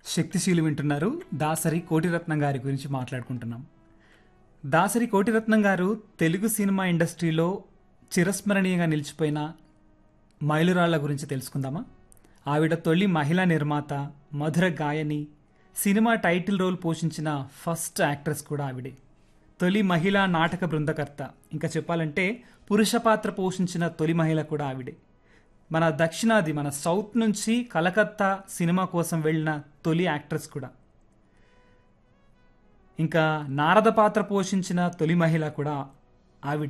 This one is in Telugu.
శక్తిశీలు వింటున్నారు దాసరి కోటిరత్నం గారి గురించి మాట్లాడుకుంటున్నాం దాసరి కోటిరత్నం గారు తెలుగు సినిమా ఇండస్ట్రీలో చిరస్మరణీయంగా నిలిచిపోయిన మైలురాళ్ల గురించి తెలుసుకుందామా ఆవిడ తొలి మహిళా నిర్మాత మధుర గాయని సినిమా టైటిల్ రోల్ పోషించిన ఫస్ట్ యాక్ట్రెస్ కూడా ఆవిడే తొలి మహిళా నాటక బృందకర్త ఇంకా చెప్పాలంటే పురుష పాత్ర పోషించిన తొలి మహిళ కూడా ఆవిడే మన దక్షిణాది మన సౌత్ నుంచి కలకత్తా సినిమా కోసం వెళ్ళిన తొలి యాక్ట్రెస్ కూడా ఇంకా నారద పాత్ర పోషించిన తొలి మహిళ కూడా ఆవిడ